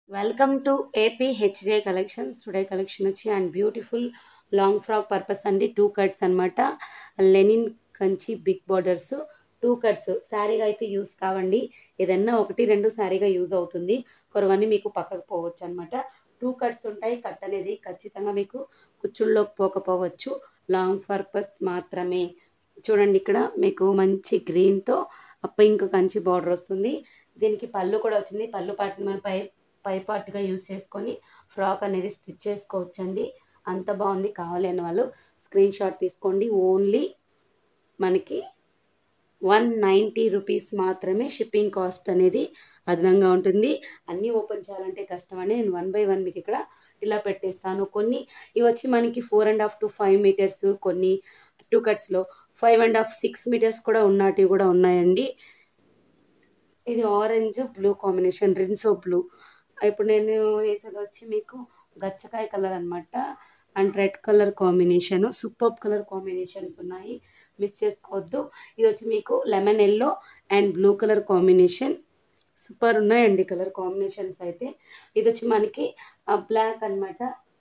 welcome to AP HJ collections today collection వచ్చి and beautiful long frock purpose అండి two cuts అన్నమాట linen Kanchi big borders two cuts శారీగా అయితే use కావండి ఏదన్నా ఒకటి రెండు శారీగా యూజ్ అవుతుంది కొరవన్నీ మీకు పక్కకు పోవచ్చు అనమాట టూ కట్స్ ఉంటాయి కట్ అనేది ఖచ్చితంగా మీకు కుచ్చుల్లోకి పోకపోవచ్చు లాంగ్ పర్పస్ మాత్రమే చూడండి ఇక్కడ మీకు మంచి గ్రీన్తో పింక్ కంచి బార్డర్ వస్తుంది దీనికి పళ్ళు కూడా వచ్చింది పళ్ళు పాటిని మనం పై పై పార్ట్గా యూస్ చేసుకొని ఫ్రాక్ అనేది స్టిచ్ చేసుకోవచ్చండి అంత బాగుంది కావాలి అన్న వాళ్ళు స్క్రీన్ షాట్ తీసుకోండి ఓన్లీ మనకి వన్ నైంటీ రూపీస్ మాత్రమే షిప్పింగ్ కాస్ట్ అనేది అదనంగా ఉంటుంది అన్నీ ఓపెన్ చేయాలంటే కష్టం అండి నేను వన్ బై వన్ మీకు ఇక్కడ ఇలా పెట్టేస్తాను కొన్ని ఇవి వచ్చి మనకి four and half to five metres కొన్ని టూ కట్స్లో five and half six metres కూడా ఉన్నటివి కూడా ఉన్నాయండి ఇది orange blue combination Rinso blue ఇప్పుడు నేను వేసేది వచ్చి మీకు గచ్చకాయ కలర్ అనమాట and red colour combination super colour combinations ఉన్నాయి మిస్ చేసుకోవద్దు ఇది వచ్చి మీకు lemon yellow and blue colour combination super ఉన్నాయండి కలర్ కాంబినేషన్స్ అయితే ఇది వచ్చి మనకి బ్లాక్ అన్నమాట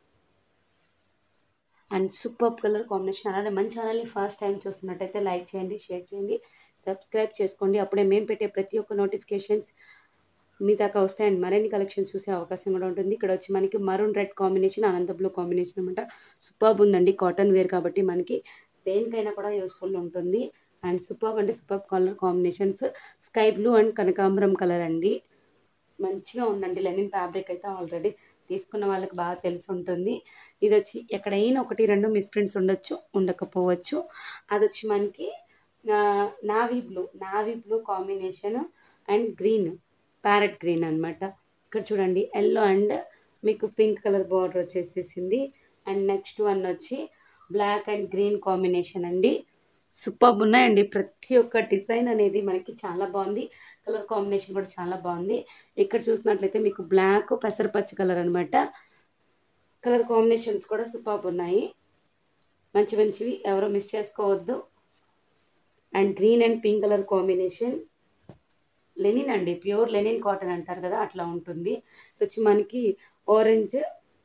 అండ్ సూపర్ కలర్ కాంబినేషన్ అలానే మన ఛానల్ని ఫస్ట్ టైం చూస్తున్నట్టయితే లైక్ చేయండి షేర్ చేయండి సబ్స్క్రైబ్ చేసుకోండి అప్పుడే మేము పెట్టే ప్రతి ఒక్క నోటిఫికేషన్స్ మీ దాకా వస్తాయి అండ్ మరిన్ని కలెక్షన్స్ చూసే అవకాశం కూడా ఉంటుంది ఇక్కడ వచ్చి మనకి మరూన్ రెడ్ కాంబినేషన్ అనంత బ్లూ కాంబినేషన్ అనమాట సూపర్బ్ ఉందండి కాటన్ వేర్ కాబట్టి మనకి దేనికైనా కూడా యూస్ఫుల్ ఉంటుంది అండ్ సూపర్బ్ అంటే superb colour combinations sky blue and కనకాంబరం కలర్ అండి మంచిగా ఉందండి లెనిన్ ఫ్యాబ్రిక్ అయితే ఆల్రెడీ తీసుకున్న వాళ్ళకి బాగా తెలిసి ఉంటుంది ఇది వచ్చి ఎక్కడైనా ఒకటి రెండు మిస్ప్రింట్స్ ఉండొచ్చు ఉండకపోవచ్చు అది వచ్చి మనకి navy blue navy blue combination and green parrot green అనమాట ఇక్కడ చూడండి ఎల్లో అండ్ మీకు పింక్ కలర్ బార్డర్ వచ్చేసేసింది అండ్ నెక్స్ట్ వన్ వచ్చి బ్లాక్ అండ్ గ్రీన్ కాంబినేషన్ అండి సూపర్ ఉన్నాయండి ప్రతి ఒక్క డిజైన్ అనేది మనకి చాలా బాగుంది కలర్ కాంబినేషన్ కూడా చాలా బాగుంది ఇక్కడ చూసినట్లయితే మీకు బ్లాక్ పెసరపచ్చ కలర్ అనమాట కలర్ కాంబినేషన్స్ కూడా సూపర్ ఉన్నాయి మంచి మంచివి ఎవరో మిస్ చేసుకోవద్దు and green and pink colour combination linen అండి ప్యూర్ లెనిన్ కాటన్ అంటారు కదా అట్లా ఉంటుంది వచ్చి మనకి ఆరెంజ్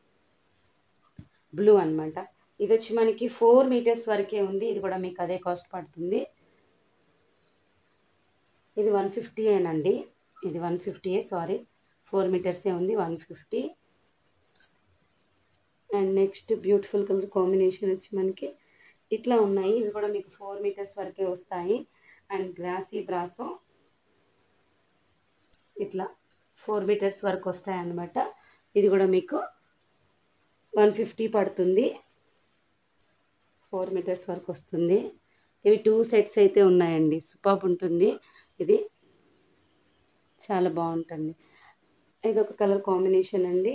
బ్లూ అనమాట ఇది వచ్చి మనకి ఫోర్ మీటర్స్ వరకే ఉంది ఇది కూడా మీకు అదే కాస్ట్ పడుతుంది ఇది వన్ ఫిఫ్టీ ఏనండి ఇది వన్ ఫిఫ్టీయే సారీ ఫోర్ మీటర్సే ఉంది one fifty and next beautiful colour combination వచ్చి మనకి ఇట్లా ఉన్నాయి ఇవి కూడా మీకు ఫోర్ మీటర్స్ వరకే వస్తాయి అండ్ గ్రాసీ బ్రాసో ఇట్లా ఫోర్ మీటర్స్ వరకు వస్తాయి అన్నమాట ఇది కూడా మీకు వన్ ఫిఫ్టీ పడుతుంది ఫోర్ మీటర్స్ వరకు వస్తుంది ఇవి టూ సెట్స్ అయితే ఉన్నాయండి సూపర్ ఉంటుంది ఇది చాలా బాగుంటుంది ఇది ఒక కలర్ కాంబినేషన్ అండి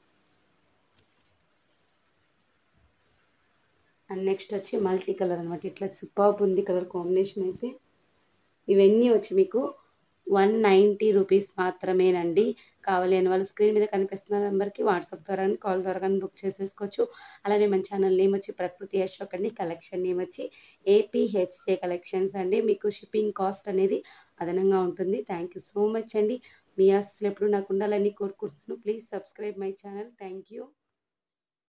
అండ్ నెక్స్ట్ వచ్చి మల్టీ కలర్ అనమాట ఇట్లా సూపర్ ఉంది కలర్ కాంబినేషన్ అయితే ఇవన్నీ వచ్చి మీకు వన్ నైంటీ రూపీస్ మాత్రమేనండి కావాలని వాళ్ళు స్క్రీన్ మీద కనిపిస్తున్న నెంబర్కి వాట్సాప్ ద్వారా కాల్ ద్వారా కానీ బుక్ చేసేసుకోవచ్చు అలానే మన ఛానల్ నేమ్ వచ్చి ప్రకృతి అశోక్ అండి కలెక్షన్ నేమ్ వచ్చి ఏపీహెచ్ఏ కలెక్షన్స్ అండి మీకు షిప్పింగ్ కాస్ట్ అనేది అదనంగా ఉంటుంది థ్యాంక్ యూ సో మచ్ అండి మీ అసలు ఎప్పుడు నాకు ఉండాలని కోరుకుంటున్నాను please subscribe my channel thank you